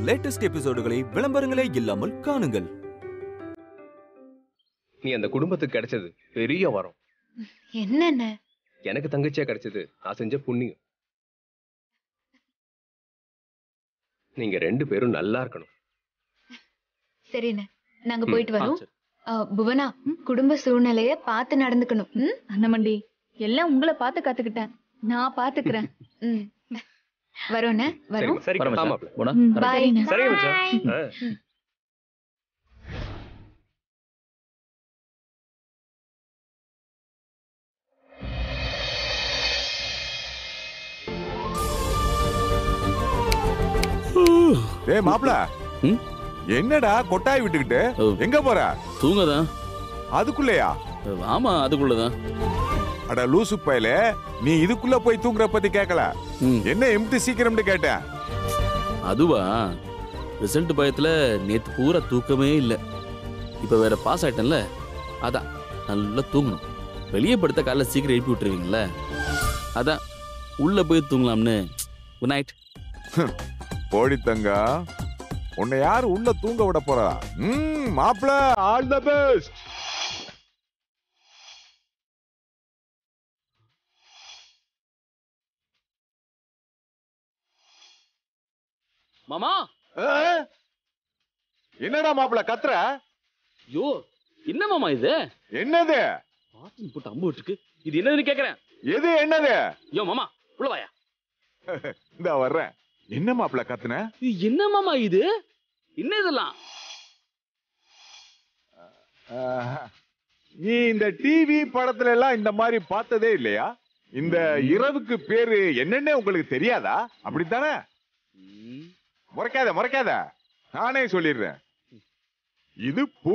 Latest எபிசோடுகளை விளம்பரங்களே இல்லாமல் காணுங்கள் நீ அந்த குடும்பத்துக்கு கிடைச்சது பெரிய வரம் என்னென்ன எனக்கு தங்கச்சியா கிடைச்சது நான் செஞ்ச புண்ணியம் நீங்க ரெண்டு பேரும் நல்லா இருக்கணும் சரிண்ணே நாங்க ம், போயிட்டு ஆ, வரோம் சரி. ஆ, புவனா குடும்ப சூழ்நிலைய பார்த்து நடந்துக்கணும் ம்? அண்ணமண்டி எல்லாம் உங்களை பார்த்து கத்துக்கிட்டேன் நான் பாத்துக்கிறேன் ம். வரோண்ணே வரோம் சரி வரேன் மச்சான். ஆமாப்ல. போனா ம், பாய் சரிண்ணே. சரிங்க மச்சான் ஆ. டேய் மாப்ள ம்? என்னடா கொட்டாய் விட்டுக்கிட்டு ஓ. எங்க போற தூங்கதான் அதுக்குள்ளயா ஆமா அதுக்குள்ளதான் அட லூசு பயலே நீ இதுக்குள்ள போய் தூங்குற பத்தி கேட்கல ம். என்ன எம்டி சீக்கிரம்னு கேட்டேன் அதுவா ரிசல்ட் பயத்துல நேத்து பூரா தூக்கமே இல்ல இப்ப வேற பாஸ் ஆயிட்டேன்ல அதான் நல்லா தூங்கணும் வெளியே படுத்த காலைல சீக்கிரம் எழுப்பி விட்டுருவீங்கல்ல அதான் உள்ள போய் தூங்கலாம்னு குட் நைட் போடி தங்கா உன்னை யாரு உள்ள தூங்க விட போறா ம் மாப்ள ஆல் த பெஸ்ட் மாமா என்னடா மாப்ள கத்துற ஐயோ என்ன மாமா இது என்னது பாட்டில் போட்டு அம்பு விட்டுருக்கு இது என்னதுன்னு கேக்குறேன் எது என்னது ஐயோ மாமா உள்ள வாயா இந்த வர்றேன் என்ன மாப்ள கத்துன இது என்ன மாமா இது என்ன இதெல்லாம் ஆஹா. நீ இந்த டிவி படத்துல எல்லாம் இந்த மாதிரி பார்த்ததே இல்லையா இந்த இரவுக்கு பேரு என்னன்னு உங்களுக்கு தெரியாதா அப்படித்தானே ம், முறைக்காத முறைக்காத நானே சொல்லிடுறேன் இது பூ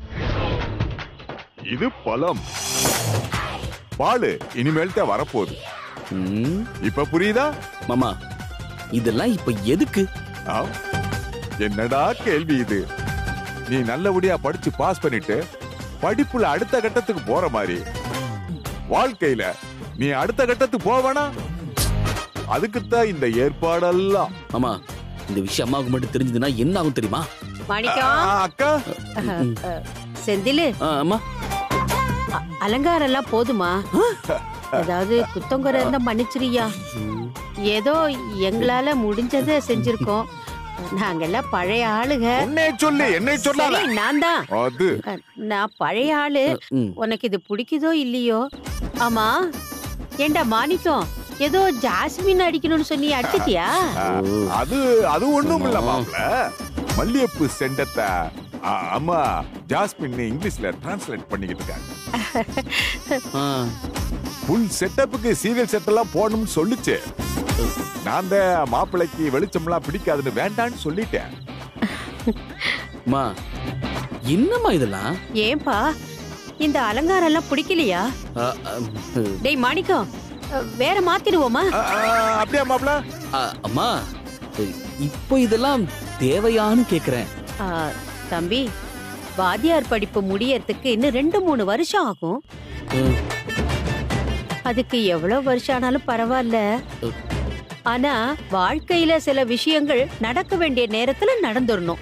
இது பழம் பாலு இனிமேல் தான் வரப்போகுது ம். இப்ப புரியுதா மாமா இதெல்லாம் இப்ப எதுக்கு ஆம். என்னடா கேள்வி இது நீ நல்லபடியா படிச்சு பாஸ் பண்ணிட்டு படிப்புல அடுத்த கட்டத்துக்கு போற மாதிரி வாழ்க்கையில நீ அடுத்த கட்டத்துக்கு போவனா அதுக்குத்தான் இந்த ஏற்பாடெல்லாம் மாமா இந்த விஷயம் அம்மாவுக்கு மட்டும் தெரிஞ்சதுன்னா என்ன ஆகும் தெரியுமா ஆ, மாணிக்கம் அக்கா ம், செந்திலு ஆ, அம்மா அ- அலங்காரம் எல்லாம் போதுமா ஏதாவது குத்தங்குறை இருந்தா மன்னிச்சிரியா ஏதோ எங்களால முடிஞ்சதை செஞ்சிருக்கோம் நாங்கெல்லாம் பழைய ஆளுங்க உன்னை சொல்லு என்னை சொல்லாத சரி, நான் தான் அது நான் பழைய ஆளு ம். உனக்கு இது பிடிக்குதோ இல்லையோ ஆமா ஏண்டா மாணிக்கம் ஏதோ ஜாஸ்மின் அடிக்கணும்னு சொன்னி அடிச்சிட்டியா ஆ, அது அது ஒண்ணும் இல்ல மாப்ள மல்லியப்பு செண்டத்தை ஆ, அம்மா ஜாஸ்மின் இங்கிலீஷ்ல டிரான்ஸ்லேட் பண்ணிக்கிட்டு இருக்காங்க ஆ, ஃபுல் செட்டப்புக்கு சீரியல் செட் எல்லாம் போடணும்னு சொல்லுச்சு நான் தான் மாப்பிள்ளைக்கு வெளிச்சம்லாம் பிடிக்காதுன்னு வேண்டான்னு சொல்லிட்டேன் அம்மா என்னம்மா இதெல்லாம் ஏன்பா இந்த அலங்காரம் எல்லாம் பிடிக்கலையா ஆ, ஆ, டேய் மாணிக்கம் அ, வேற மாத்திடுவோமா ஆ, ஆ, அப்படியா மாப்பிள ஆ, அம்மா இப்போ இதெல்லாம் தேவையான்னு கேக்குறேன் ஆ, தம்பி வாத்தியார் படிப்பு முடியறதுக்கு இன்னும் ரெண்டு மூணு வருஷம் ஆகும் ம். அதுக்கு எவ்வளவு வருஷம் ஆனாலும் பரவாயில்ல ம். ஆனா வாழ்க்கையில சில விஷயங்கள் நடக்க வேண்டிய நேரத்துல நடந்துடணும்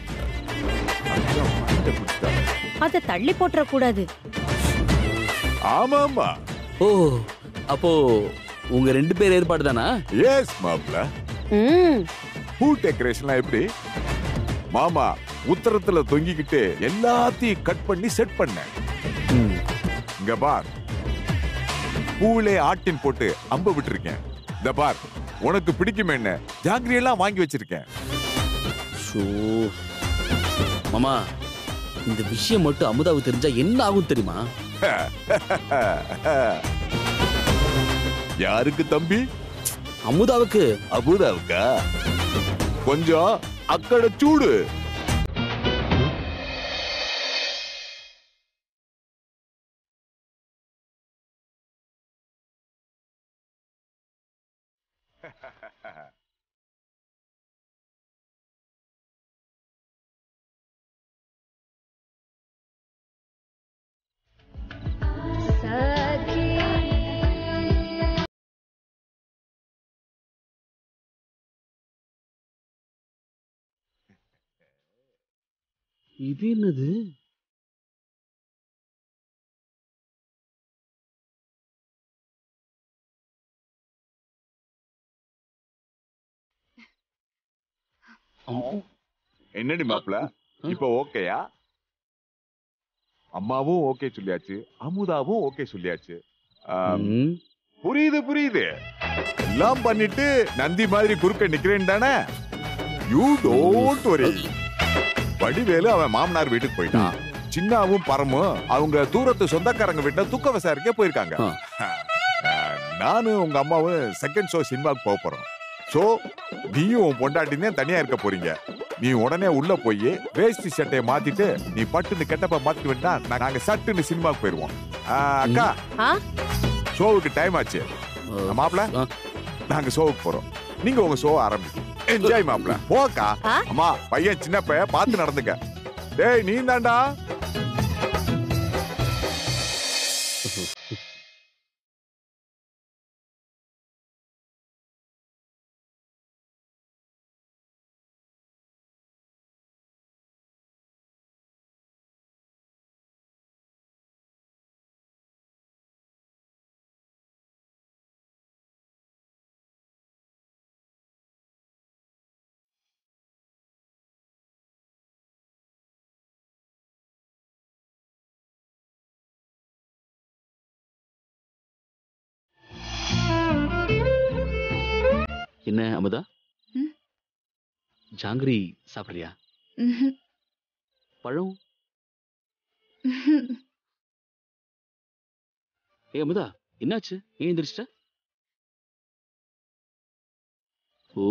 அதை தள்ளி போட்டுற கூடாது ஆமா ஆமா ஓ அப்போ உங்க ரெண்டு பேர் ஏற்பாடு தானா எஸ் மாப்பிள ம் பூ டெக்கரேஷன்லாம் எப்படி மாமா உத்தரத்துல தொங்கிக்கிட்டு எல்லாத்தையும் கட் பண்ணி செட் பண்ணேன் ம். இங்க பார் பூவிலே ஆட்டின் போட்டு அம்பு விட்டுருக்கேன் இந்த பார் உனக்கு பிடிக்கும் என்ன ஜாங்கிரி எல்லாம் வாங்கி வச்சிருக்கேன் ஷோ மாமா இந்த விஷயம் மட்டும் அமுதாவுக்கு தெரிஞ்சா என்ன ஆகும் தெரியுமா யாருக்கு தம்பி அமுதாவுக்கு அபுதாவுக்கா கொஞ்சம் அக்கட சூடு இது என்னது என்னடி மாப்பிள இப்ப ஓகேயா அம்மாவும் ஓகே சொல்லியாச்சு அமுதாவும் ஓகே சொல்லியாச்சு ஆம், ம், புரியுது புரியுது எல்லாம் பண்ணிட்டு நந்தி மாதிரி குறுக்க நிக்கிறேன் தானே யூ டோன்ட் வரி வடிவேலு அவன் மாமனார் வீட்டுக்கு போயிட்டான் சின்னாவும் பரமும் அவங்க தூரத்து சொந்தக்காரங்க வீட்டுல துக்க விசாரிக்க போயிருக்காங்க ஆ. அஹ், நானும் உங்க அம்மாவும் செகண்ட் ஷோ சினிமாக்கு போக போறோம் சோ நீயும் உன் பொண்டாட்டினே தனியா இருக்க போறீங்க நீ உடனே உள்ள போய் வேஷ்டி சட்டையை மாத்திட்டு நீ பட்டுன்னு கெட்டப்ப மாத்திட்டு விட்டா நாங்க சட்டுன்னு சினிமாக்கு போயிருவோம் அஹ், அக்கா ஆ? ஷோவுக்கு டைம் ஆச்சு ஆ, மாப்பிள ஆ. நாங்க ஷோவுக்கு போறோம் நீங்க உங்க ஷோ ஆரம்பிங்க என்ஜாய் மாப்பிள போக்கா ஆ? அம்மா பையன் சின்ன பையன் பார்த்து நடந்துக்க டேய் நீ தாண்டா என்ன அமுதா ம்? ஜாங்கிரி சாப்பிடுறியா ம்ஹும். பழம் ம்ஹும். ஏ அமுதா என்னாச்சு ஏன் எந்திரிச்சிட்ட ஓ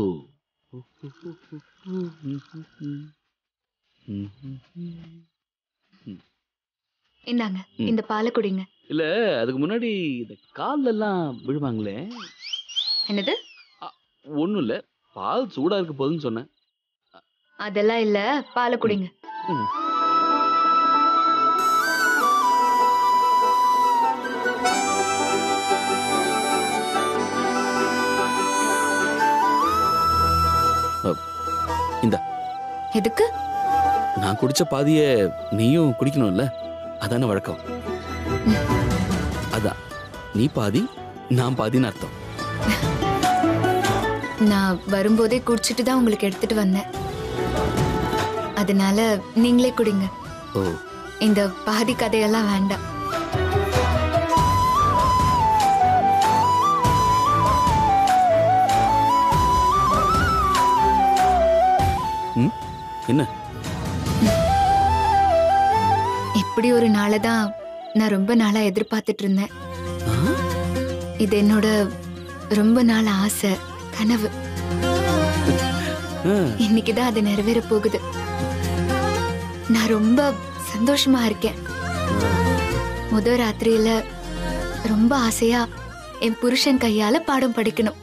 இந்தாங்க ம். இந்த பாலை குடிங்க இல்ல அதுக்கு முன்னாடி இந்த கால்ல எல்லாம் விழுவாங்களே என்னது ஒண்ணும் இல்ல பால் சூடா இருக்க போதுன்னு சொன்னேன் அதெல்லாம் இல்ல பாலை குடிங்க ம். எதுக்கு நான் குடிச்ச பாதிய நீயும் குடிக்கணும்ல அதானே வழக்கம் அதான் நீ பாதி நான் பாதின்னு அர்த்தம் நான் வரும்போதே குடிச்சிட்டு தான் உங்களுக்கு எடுத்துட்டு வந்தேன் அதனால நீங்களே குடிங்க ஓ இந்த பாதி கதையெல்லாம் வேண்டாம் என்ன இப்படி ஒரு நாளை தான் நான் ரொம்ப நாளா எதிர்பார்த்துட்டு இருந்தேன் ஆ? இது என்னோட ரொம்ப நாள் ஆசை கனவு ஆ, இன்னைக்குதான் அது நிறைவேற போகுது நான் ரொம்ப சந்தோஷமா இருக்கேன் முத ராத்திரியில ரொம்ப ஆசையா என் புருஷன் கையால பாடம் படிக்கணும்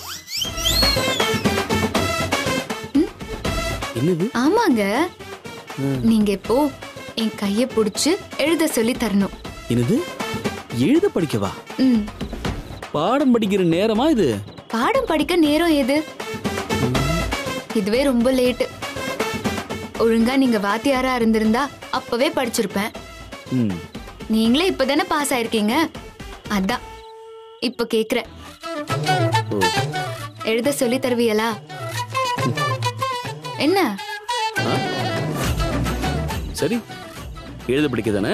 என்னது ஆமாங்க ஆ. நீங்க இப்போ என் கைய புடிச்சு எழுத சொல்லி தரணும் என்னது எழுத படிக்கவா ம் பாடம் படிக்கிற நேரமா இது பாடம் படிக்க நேரம் எது இதுவே ரொம்ப லேட்டு ஒழுங்கா நீங்க வாத்தியாரா இருந்திருந்தா அப்பவே படிச்சிருப்பேன் ம், நீங்களே இப்பதானே பாஸ் ஆயிருக்கீங்க அதான் இப்ப கேக்குறேன் ஓ, எழுத சொல்லி தருவியலா என்ன ஆ? சரி எழுத படிக்க தானே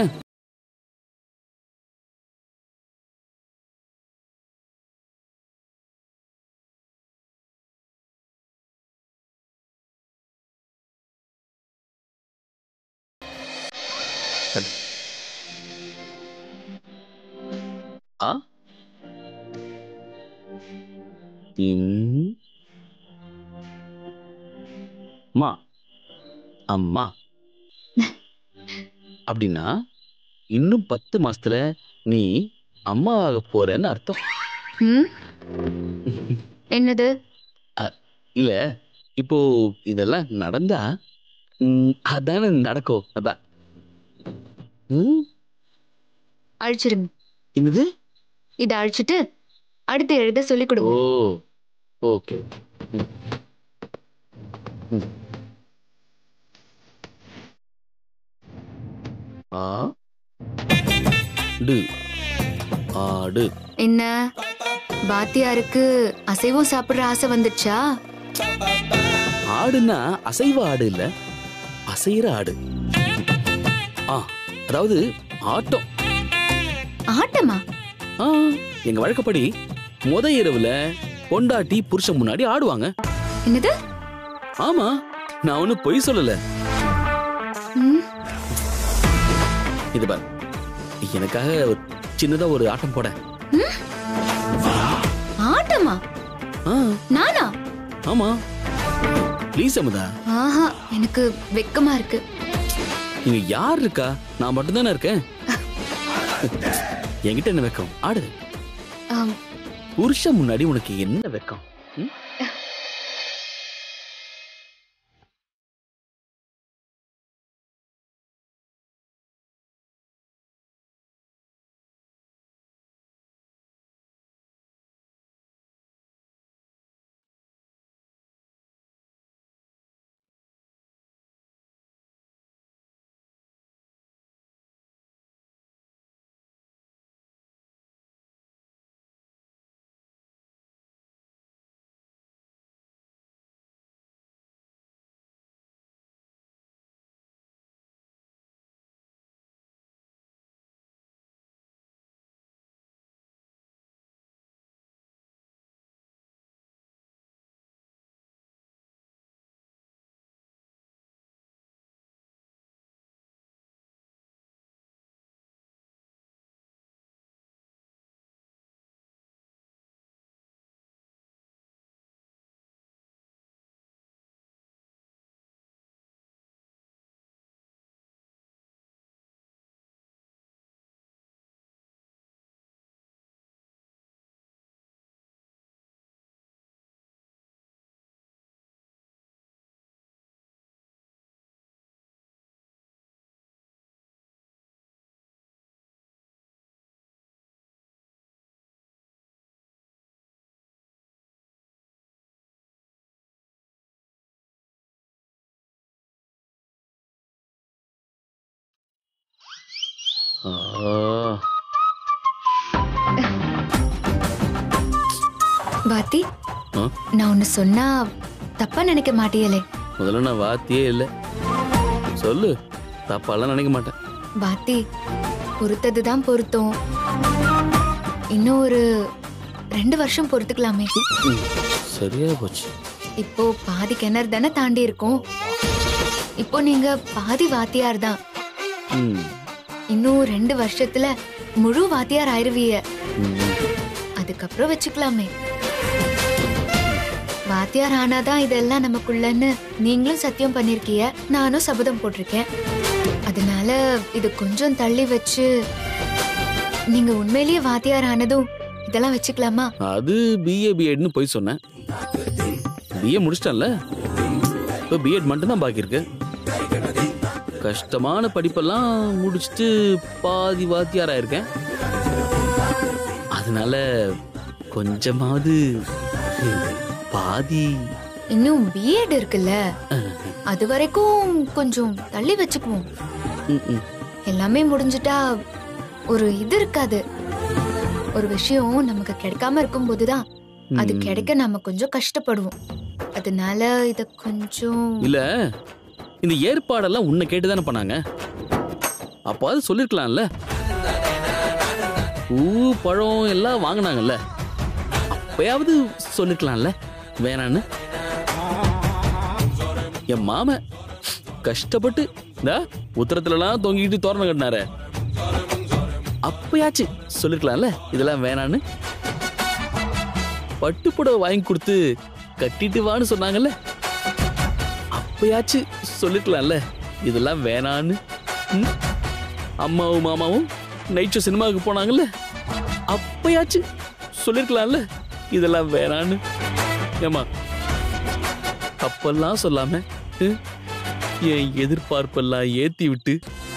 ஆ இம். அம்மா அம்மா அப்படின்னா இன்னும் பத்து மாசத்துல நீ அம்மாவாக போறேன்னு அர்த்தம் ம்? என்னது இல்ல இப்போ இதெல்லாம் நடந்தா ம், அதானே நடக்கும் அதான் ம், அழிச்சிருங்க என்னது இத அழிச்சிட்டு அடுத்து எழுத சொல்லி ஓ கொடுங்க ஓகே ம். ம். ஆடு ஆடு என்ன பாத்தியாருக்கு அசைவம் சாப்பிடுற ஆசை வந்துடுச்சா ஆடுன்னா அசைவ ஆடு இல்ல அசைற ஆடு ஆ அதாவது ஆட்டம் ஆட்டமா ஆ எங்க வழக்கப்படி முத இரவுல பொண்டாட்டி புருஷன் முன்னாடி ஆடுவாங்க என்னது ஆமா நான் ஒன்னும் பொய் சொல்லல ம், இது பார் எனக்காக ஒரு சின்னதா ஒரு ஆட்டம் போட ஆட்டமா ஆ நானா ஆமா ப்ளீஸ் அமுதா ஆஹா எனக்கு வெக்கமா இருக்கு இங்க யார் இருக்கா நான் மட்டும்தானே இருக்கேன் என்கிட்ட என்ன வெக்கம் ஆடு ஆம், புருஷன் முன்னாடி உனக்கு என்ன வெக்கம் ம்? ஆ, பாத்தி ஆ? நான் ஒன்னு சொன்னா தப்பா நினைக்க மாட்டியலே முதல்ல நான் வாத்தியே இல்ல சொல்லு தப்பாலாம் நினைக்க மாட்டேன் பாத்தி பொறுத்ததுதான் பொருத்தம் இன்னும் ஒரு ரெண்டு வருஷம் பொறுத்துக்கலாமே ம், சரியா போச்சு இப்போ பாதி கிணறு தானே தாண்டி இருக்கோம் இப்போ நீங்க பாதி வாத்தியார் தான் ம், இன்னும் ரெண்டு வருஷத்துல முழு வாத்தியார் ஆயிருவீய ம். அதுக்கப்புறம் வச்சுக்கலாமே வாத்தியார் ஆனாதான் இதெல்லாம் நமக்குள்ளன்னு நீங்களும் சத்தியம் பண்ணிருக்கீங்க நானும் சபதம் போட்டிருக்கேன் அதனால இது கொஞ்சம் தள்ளி வச்சு நீங்க உண்மையிலேயே வாத்தியார் ஆனதும் இதெல்லாம் வச்சுக்கலாமா அது பிஏ பிஎட்னு போய் சொன்னேன் பிஏ முடிச்சிட்டேன்ல இப்போ பிஎட் மட்டும்தான் பாக்கி இருக்கு கஷ்டமான படிப்பெல்லாம் முடிச்சுட்டு பாதி வாத்தியாரா இருக்கேன் அதனால கொஞ்சமாவது பாதி இன்னும் பிஎட் இருக்குல்ல அது வரைக்கும் கொஞ்சம் தள்ளி வச்சுக்குவோம் ம், ம். எல்லாமே முடிஞ்சிட்டா ஒரு இது இருக்காது ஒரு விஷயம் நமக்கு கிடைக்காம இருக்கும்போதுதான் அது ம். கிடைக்க நாம கொஞ்சம் கஷ்டப்படுவோம் அதனால இத கொஞ்சம் இல்ல இந்த ஏற்பாடெல்லாம் உன்னை கேட்டுதானே பண்ணாங்க அப்பாவது சொல்லிருக்கலாம்ல பூ பழம் எல்லாம் வாங்கினாங்கல்ல அப்பயாவது சொல்லிருக்கலாம்ல வேணான்னு என் மாமன் கஷ்டப்பட்டு இந்த உத்தரத்துலலாம் தொங்கிட்டு தோரணம் கட்டினாரு அப்பயாச்சும் சொல்லிருக்கலாம்ல இதெல்லாம் வேணான்னு பட்டு புடவை வாங்கி கொடுத்து கட்டிட்டு வான்னு சொன்னாங்கல்ல அப்பயாச்சும் சொல்லிருக்கலாம்ல இதெல்லாம் வேணான்னு ம்? அம்மாவும் மாமாவும் நைட் ஷோ சினிமாவுக்கு போனாங்கல்ல அப்பயாச்சும் சொல்லிருக்கலாம்ல இதெல்லாம் வேணான்னு ஏமா அப்பெல்லாம் சொல்லாம ம், என் எதிர்பார்ப்பெல்லாம் ஏத்தி விட்டு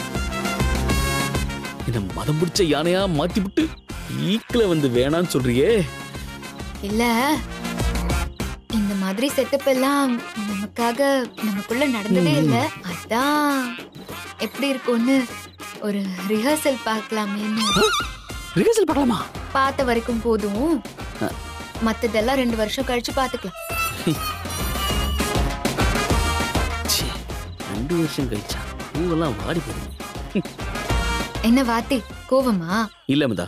என்ன மதம் பிடிச்ச யானையா மாத்தி விட்டு ஈக்கில வந்து வேணான்னு சொல்றியே இல்ல இந்த மாதிரி செட்டப் எல்லாம் நமக்காக நமக்குள்ள நடந்ததே இல்ல அதான் எப்படி இருக்கும்னு ஒரு ரிஹர்சல் பார்க்கலாமேன்னு ரிஹர்சல் பார்க்கலாமா பார்த்த வரைக்கும் போதும் மத்ததெல்லாம் ரெண்டு வருஷம் கழிச்சு பார்த்துக்கலாம் ச்சே, ரெண்டு வருஷம் கழிச்சா பூவெல்லாம் வாடி போடுங்க என்ன வாத்தி கோவமா இல்ல அமுதா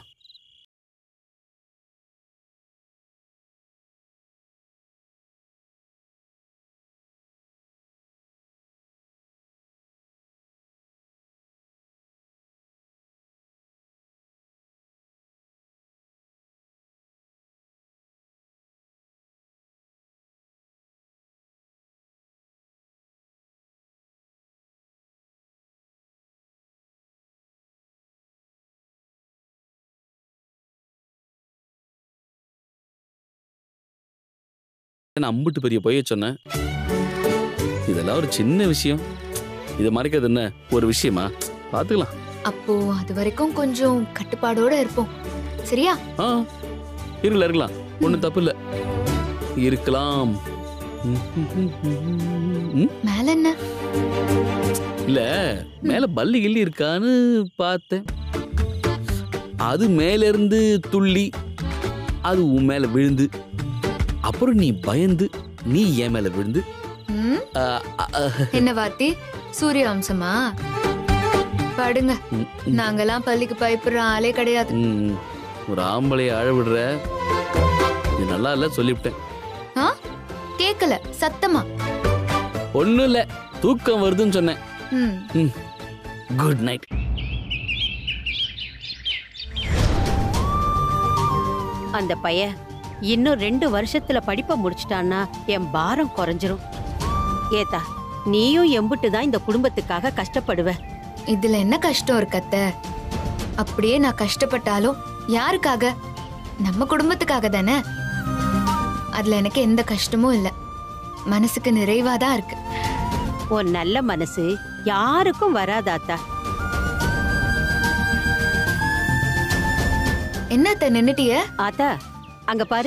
நான் அம்புட்டு பெரிய பொய்ய சொன்னேன் இதெல்லாம் ஒரு சின்ன விஷயம் இதை மறைக்கிறது என்ன ஒரு விஷயமா பார்த்துக்கலாம் அப்போ அது வரைக்கும் கொஞ்சம் கட்டுப்பாடோட இருப்போம் சரியா ஆ இருக்கலாம் இருக்கலாம் ஒன்றும் தப்பு இல்லை இருக்கலாம் ம், மேல என்ன இல்ல மேல பல்லி கில்லி இருக்கான்னு பார்த்தேன் அது மேல இருந்து துள்ளி அது உன் மேல விழுந்து அப்புறம் நீ பயந்து நீ என் மேல விழுந்து ம், ஆ, ஆ, ஆ, என்ன வாத்தி சூரிய வம்சமா படுங்க ம், ம், நாங்கெல்லாம் பள்ளிக்கு பயப்படுற ஆளே கிடையாது ம். ஒரு ஆம்பளைய அழ விடுற இது நல்லா இல்ல சொல்லிவிட்டேன் ஆ கேக்கல சத்தமா ஒண்ணும் இல்ல தூக்கம் வருதுன்னு சொன்னேன் ம் குட் நைட் அந்த பையன் இன்னும் ரெண்டு வருஷத்துல படிப்பை முடிச்சிட்டான்னா என் பாரம் குறைஞ்சிரும் ஏத்தா நீயும் எம்புட்டு தான் இந்த குடும்பத்துக்காக கஷ்டப்படுவ இதுல என்ன கஷ்டம் இருக்கு அத்தை அப்படியே நான் கஷ்டப்பட்டாலும் யாருக்காக நம்ம குடும்பத்துக்காக தானே அதுல எனக்கு எந்த கஷ்டமும் இல்ல மனசுக்கு நிறைவா தான் இருக்கு உன் நல்ல மனசு யாருக்கும் வராதாத்தா என்ன அத்தை நின்னுட்டிய ஆத்தா அங்க பாரு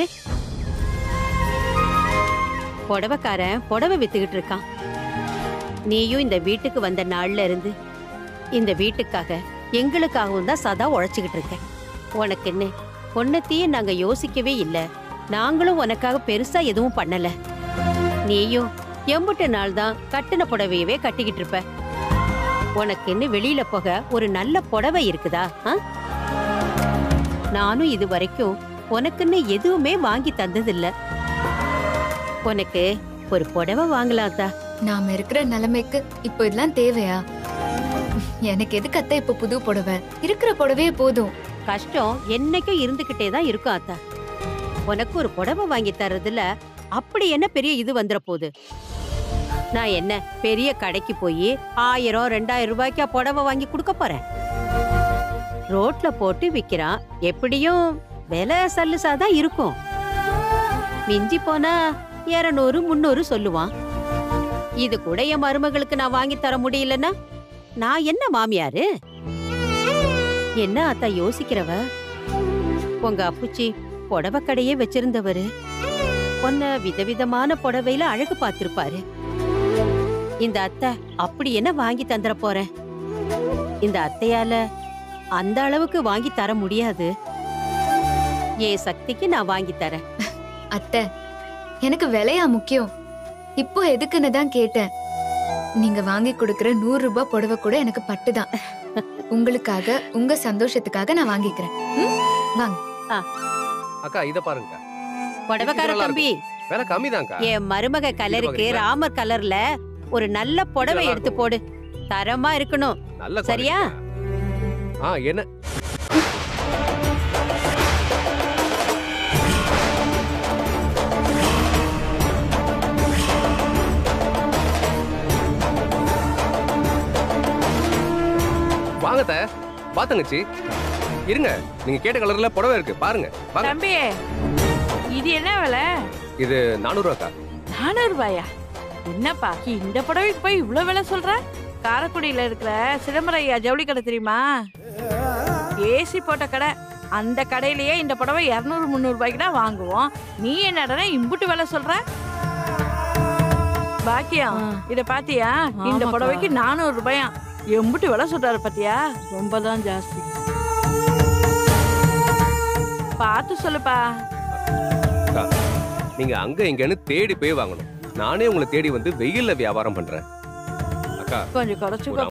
புடவைக்காரன் புடவை வித்துக்கிட்டு இருக்கான் நீயும் இந்த வீட்டுக்கு வந்த நாள்ல இருந்து இந்த வீட்டுக்காக எங்களுக்காகவும் தான் சதா உழைச்சுக்கிட்டு இருக்க உனக்கு என்ன உன்னத்தையும் நாங்க யோசிக்கவே இல்ல நாங்களும் உனக்காக பெருசா எதுவும் பண்ணல நீயும் எம்புட்டு நாள் தான் கட்டின புடவையவே கட்டிக்கிட்டு இருப்ப உனக்குன்னு வெளியில போக ஒரு நல்ல புடவை இருக்குதா ஆ? நானும் இது வரைக்கும் உனக்குன்னு எதுவுமே வாங்கி தந்ததில்ல உனக்கு ஒரு புடவை வாங்கலாத்தா நாம இருக்கிற நிலைமைக்கு இப்போ இதெல்லாம் தேவையா எனக்கு எதுக்கு அத்தை இப்போ புது புடவை இருக்கிற புடவையே போதும் கஷ்டம் என்னைக்கும் இருந்துகிட்டே தான் இருக்கும் அத்தா உனக்கு ஒரு புடவை வாங்கி தர்றதுல அப்படி என்ன பெரிய இது வந்துட போகுது நான் என்ன பெரிய கடைக்கு போய் ஆயிரம் ரெண்டாயிரம் ரூபாய்க்கா புடவை வாங்கி கொடுக்க போறேன் ரோட்ல போட்டு விக்கிறான் எப்படியும் விலை சல்லுசா தான் இருக்கும் மிஞ்சி போனா இருநூறு முந்நூறு சொல்லுவான் இது கூட என் மருமகளுக்கு நான் வாங்கி தர முடியலன்னா நான் என்ன மாமியாரு என்ன அத்தா யோசிக்கிறவ உங்க அப்புச்சி புடவை கடையே வச்சிருந்தவரு உன்னை விதவிதமான புடவையில அழகு பார்த்திருப்பாரு இந்த அத்தை அப்படி என்ன வாங்கி தந்துட போறேன் இந்த அத்தையால அந்த அளவுக்கு வாங்கி தர முடியாது என் சக்திக்கு நான் வாங்கி தரேன் அத்தை எனக்கு விலையா முக்கியம் இப்போ எதுக்குன்னு தான் கேட்டேன் நீங்க வாங்கி கொடுக்கிற நூறு ரூபாய் புடவை கூட எனக்கு பட்டுதான் உங்களுக்காக உங்க சந்தோஷத்துக்காக நான் வாங்கிக்கிறேன் ம்? வாங்க அக்கா இத பாருங்க புடவைக்கார நல்லா தம்பி விலை கம்மி தான்க்கா என் மருமக கலருக்கு பாக்குறீங்களா? ராமர் கலர்ல ஒரு நல்ல புடவை நல்லா எடுத்து இருக்கும். போடு தரமா இருக்கணும் நல்ல சரியா? quality. ஆ என்ன வாங்க அத்தை. வா தங்கச்சி இருங்க நீங்க கேட்ட கலர்ல புடவை இருக்கு பாருங்க வாங்க தம்பி இது என்ன விலை இது நானூறு ரூபாக்கா நானூறு ரூபாயா என்னப்பா இந்த புடவைக்கு போய் இவ்ளோ விலை சொல்ற காரைக்குடியில இருக்கிற சிதம்பரம் ஐயா ஜவுளி கடை தெரியுமா ஏசி போட்ட கடை அந்த கடையிலேயே இந்த புடவை இரநூறு முந்நூறு ரூபாய்க்கு தான் வாங்குவோம் நீ என்னடா இம்புட்டு விலை சொல்ற பாக்கியம் இத பாத்தியா இந்த ஆமாக்கா. புடவைக்கு நானூறு ரூபாயா எம்புட்டு விலை சொல்றாரு பாத்தியா ரொம்ப தான் ஜாஸ்தி பார்த்து சொல்லுப்பா அக்கா நீங்க அங்க இங்கன்னு தேடி போய் வாங்கணும் நானே உங்களை தேடி வந்து வெயில்ல வியாபாரம் பண்றேன் அக்கா கொஞ்சம் குறைச்சுக்கோ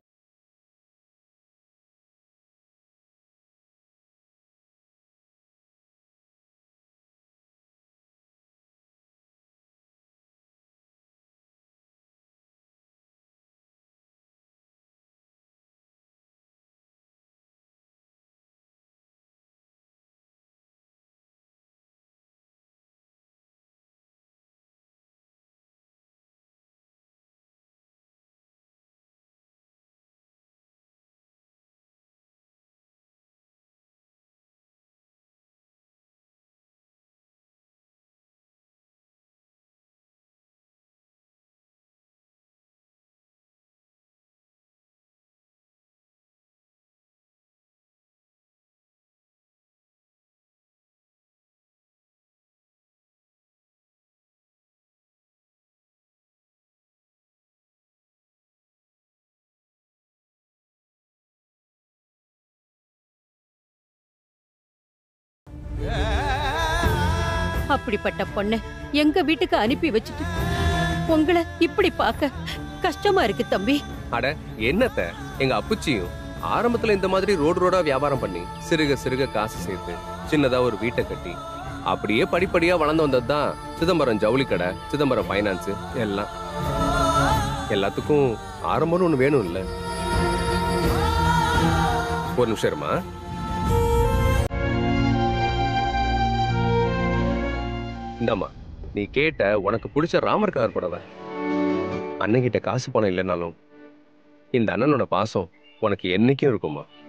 அப்படிப்பட்ட பொண்ணை எங்க வீட்டுக்கு அனுப்பி வச்சுட்டு உங்களை இப்படி பார்க்க கஷ்டமா இருக்கு தம்பி அட என்னத்த எங்க அப்புச்சியும் ஆரம்பத்துல இந்த மாதிரி ரோடு ரோடா வியாபாரம் பண்ணி சிறுக சிறுக காசு சேர்த்து சின்னதா ஒரு வீட்டை கட்டி அப்படியே படிப்படியா வளர்ந்து வந்தது தான் சிதம்பரம் ஜவுளி கடை சிதம்பரம் ஃபைனான்ஸ் எல்லாம் எல்லாத்துக்கும் ஆரம்பம்னு ஒண்ணு வேணும் இல்ல ஒரு நிமிஷம் இருமா இந்தாம்மா நீ கேட்ட உனக்கு பிடிச்ச ராமர் கலர் புடவை அண்ணன்கிட்ட காசு பணம் இல்லைனாலும் இந்த அண்ணனோட பாசம் உனக்கு என்னைக்கும் இருக்குமா